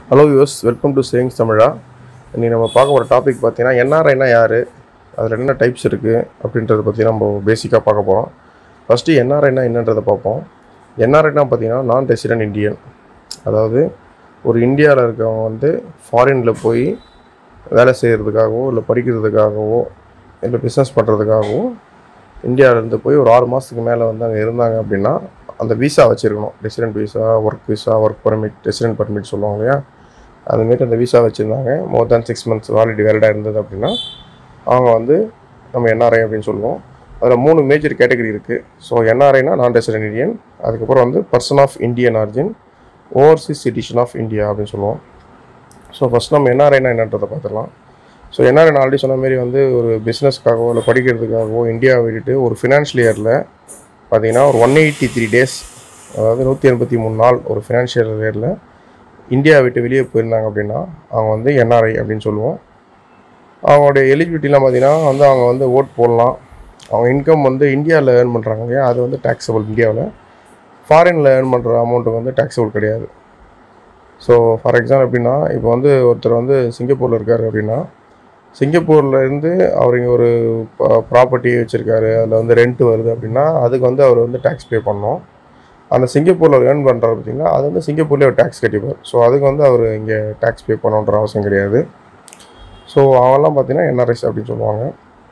hello use welcome to savings Tamizha இன்றைக்கி நம்ம பார்க்க போகிற டாபிக் பார்த்தீங்கன்னா என்ஆர்ஐனா யார் அதில் என்ன டைப்ஸ் இருக்குது அப்படின்றத பற்றி நம்ம பேசிக்காக பார்க்க போகிறோம் ஃபஸ்ட்டு என்ஆர்ஐனா என்னன்றதை பார்ப்போம் என்ஆர்ஐனா பார்த்தீங்கன்னா நான் ரெசிடென்ட் இந்தியன் அதாவது ஒரு இந்தியாவில் இருக்கவங்க வந்து ஃபாரினில் போய் வேலை செய்கிறதுக்காகவோ இல்லை படிக்கிறதுக்காகவோ இல்லை பிஸ்னஸ் பண்ணுறதுக்காகவோ இந்தியாவிலேருந்து போய் ஒரு ஆறு மாதத்துக்கு மேலே வந்து அங்கே இருந்தாங்க அப்படின்னா அந்த விசா வச்சுருக்கணும் resident visa work visa work permit resident permit சொல்லுவாங்க இல்லையா அதுமாரி அந்த விசா வச்சுருந்தாங்க மோர் தேன் சிக்ஸ் மந்த்ஸ் வாலிடி வேலிடாக இருந்தது அப்படின்னா அவங்க வந்து நம்ம என்ஆர்ஐ அப்படின்னு சொல்லுவோம் அதில் மூணு மேஜர் கேட்டகரி இருக்குது ஸோ என்ஆர்ஐனா நான் ரெசிடென்ட் இந்தியன் அதுக்கப்புறம் வந்து person of Indian origin overseas citizen of India அப்படின்னு சொல்லுவோம் ஸோ ஃபஸ்ட் நம்ம என்ஆர்ஐனா என்னன்றதை பார்த்துக்கலாம் ஸோ என்ஆர்ஐ நான் ஆல்ரெடி சொன்ன மாதிரி வந்து ஒரு பிஸ்னஸ்க்காகவோ இல்லை படிக்கிறதுக்காகவோ இந்தியாவை விட்டுட்டு ஒரு ஃபினான்ஷியல் இயரில் பார்த்தீங்கன்னா ஒரு ஒன் எயிட்டி த்ரீ டேஸ் அதாவது நூற்றி எண்பத்தி மூணு நாள் ஒரு ஃபினான்ஷியல் இயரில் இந்தியா விட்டு வெளியே போயிருந்தாங்க அப்படின்னா அவங்க வந்து என்ஆர்ஐ அப்படின்னு சொல்லுவோம் அவங்களுடைய எலிஜிபிலிட்டிலாம் பார்த்தீங்கன்னா வந்து அவங்க வந்து ஓட் போடலாம் அவங்க இன்கம் வந்து இந்தியாவில் ஏர்ன் பண்ணுறாங்க இல்லையா அது வந்து டேக்ஸபிள் இந்தியாவில் ஃபாரினில் ஏர்ன் பண்ணுற அமௌண்ட்டுக்கு வந்து டேக்ஸபிள் கிடையாது ஸோ ஃபார் எக்ஸாம்பிள் எப்படின்னா இப்போ வந்து ஒருத்தர் வந்து சிங்கப்பூரில் இருக்கார் அப்படின்னா சிங்கப்பூரில் இருந்து அவர் இங்கே ஒரு ப்ராப்பர்ட்டி வச்சுருக்காரு அதில் வந்து ரெண்ட் வருது அப்படின்னா அதுக்கு வந்து அவர் வந்து டேக்ஸ் பே பண்ணணும் அந்த சிங்கப்பூரில் ஏர்ன் பண்ணுறாரு பார்த்தீங்கன்னா அது வந்து சிங்கப்பூர்லேயே ஒரு டேக்ஸ் கட்டிப்பார் ஸோ அதுக்கு வந்து அவர் இங்கே டேக்ஸ் பே பண்ணணுன்ற அவசியம் கிடையாது ஸோ அவங்கெல்லாம் பார்த்தீங்கன்னா என்ஆர்எஸ் அப்படின்னு சொல்லுவாங்க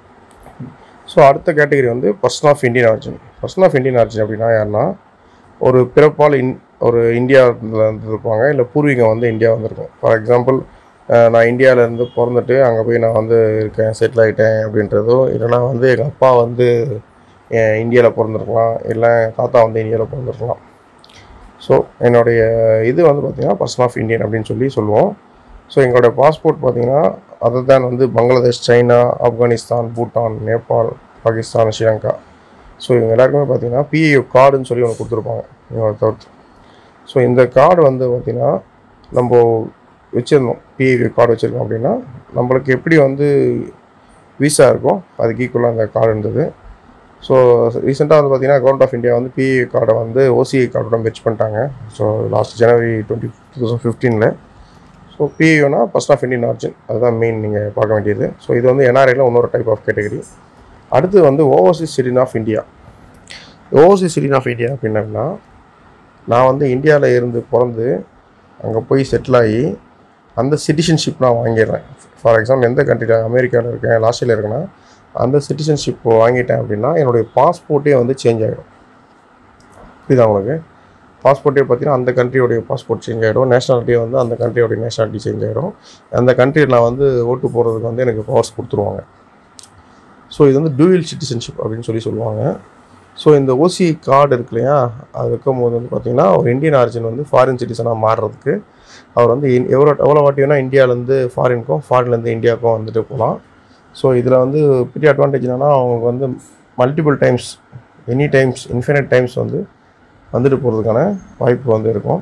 ஸோ அடுத்த கேட்டகரி வந்து person of Indian origin person of Indian origin அப்படின்னா யாருன்னா ஒரு பிறப்பால் இன் ஒரு இந்தியாவில் இருந்திருப்பாங்க இல்லை பூர்வீகம் வந்து இந்தியா வந்திருக்கும் ஃபார் எக்ஸாம்பிள் நான் இந்தியாவிலேருந்து பிறந்துட்டு அங்கே போய் நான் வந்து இருக்கேன் செட்டில் ஆகிட்டேன் அப்படின்றதோ இல்லைனா வந்து எங்கள் அப்பா வந்து இந்தியாவில் பிறந்திருக்கலாம் இல்லை தாத்தா வந்து இந்தியாவில் பிறந்திருக்கலாம் ஸோ என்னுடைய இது வந்து பார்த்திங்கன்னா பர்சன் ஆஃப் இந்தியன் அப்படின்னு சொல்லி சொல்லுவோம் ஸோ எங்களோட பாஸ்போர்ட் பார்த்திங்கன்னா அதர் தேன் வந்து பங்களாதேஷ் சைனா ஆப்கானிஸ்தான் பூட்டான் நேபாள் பாகிஸ்தான் ஸ்ரீலங்கா ஸோ இவங்க எல்லாருக்குமே பார்த்தீங்கன்னா பிஏ கார்டுன்னு சொல்லி ஒன்று கொடுத்துருப்பாங்க இவங்களை தவிர்த்து ஸோ இந்த கார்டு வந்து பார்த்திங்கன்னா நம்ம வச்சுருந்தோம் பிஏ கார்டு வச்சுருக்கோம் அப்படின்னா நம்மளுக்கு எப்படி வந்து விசா இருக்கும் அதுக்கு ஈக்குவலாக அந்த கார்டு இருந்தது ஸோ ரீசெண்டாக வந்து பார்த்திங்கன்னா கவர்மெண்ட் ஆஃப் இந்தியா வந்து பிஏ கார்டை வந்து ஓசிஐ கார்டோட மெர்ச் பண்ணிட்டாங்க so last January twenty two thousand ஃபிஃப்டீனில் ஸோ பிஏனா ஃபர்ஸ்ட் ஆஃப் இந்தியன் ஆர்ஜின் அதுதான் மெயின் நீங்கள் பார்க்க வேண்டியது ஸோ இது வந்து என்ஆர்ஐயில் இன்னொரு டைப் ஆஃப் கேட்டகரி அடுத்து வந்து overseas citizen of India overseas citizen of India அப்படின்னா நான் வந்து இந்தியாவில் இருந்து பிறந்து அங்கே போய் செட்டில் ஆகி அந்த சிட்டிசன்ஷிப் நான் வாங்கிடுறேன் ஃபார் எக்ஸாம்பிள் எந்த கண்ட்ரியில் அமெரிக்காவில் இருக்கேன் லாஸ்டில் இருக்கேன்னா அந்த சிட்டிசன்ஷிப் வாங்கிட்டேன் அப்படின்னா என்னுடைய பாஸ்போர்ட்டே வந்து சேஞ்ச் ஆகிடும் புரியுதா உங்களுக்கு பாஸ்போர்ட்டே பார்த்தீங்கன்னா அந்த கண்ட்ரியோடைய பாஸ்போர்ட் சேஞ்ச் ஆகிடும் நேஷனாலிட்டியே வந்து அந்த கண்ட்ரியோடைய நேஷனாலிட்டி சேஞ்ச் ஆகிடும் அந்த கண்ட்ரியில் நான் வந்து ஓட்டு போகிறதுக்கு வந்து எனக்கு பவர்ஸ் கொடுத்துருவாங்க ஸோ இது வந்து டூயல் சிட்டிசன்ஷிப் அப்படின்னு சொல்லி சொல்லுவாங்க ஸோ இந்த ஓசி கார்டு இருக்கு இல்லையா அது வைக்கும் போது வந்து பார்த்திங்கன்னா ஒரு இந்தியன் ஆரிஜின் வந்து ஃபாரின் சிட்டிசனாக மாறுறதுக்கு அவர் வந்து எவ்வளோ எவ்வளோ வாட்டி வேணால் இந்தியாவிலேருந்து ஃபாரினுக்கும் ஃபாரின்லேருந்து இந்தியாவுக்கும் வந்துட்டு போகலாம் ஸோ இதில் வந்து பெரிய அட்வான்டேஜ் என்னென்னா அவங்களுக்கு வந்து multiple times any times infinite times வந்து வந்துட்டு போகிறதுக்கான வாய்ப்பு வந்து இருக்கும்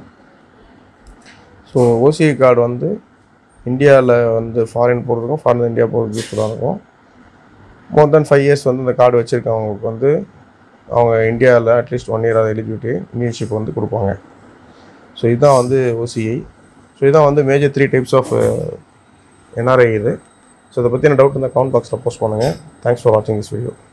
ஸோ ஓசிஐ கார்டு வந்து இந்தியாவில் வந்து ஃபாரின் போகிறதுக்கும் ஃபாரின் இந்தியா போகிறதுக்கு யூஸ்ஃபுல்லாக இருக்கும் மோர் தென் ஃபைவ் இயர்ஸ் வந்து இந்த கார்டு வச்சுருக்கவங்களுக்கு வந்து அவங்க இந்தியாவில் அட்லீஸ்ட் ஒன் இயர் அதை எலிஜிபிலிட்டி இந்தியன்ஷிப் வந்து கொடுப்பாங்க ஸோ இதுதான் வந்து ஓசிஐ ஸோ இதான் வந்து major three types of NRI இது ஸோ இதை பற்றின டவுட் இருந்தால் கமெண்ட் பாக்ஸில் போஸ்ட் பண்ணுங்கள் தேங்க்ஸ் ஃபார் வாட்சிங் திஸ் வீடியோ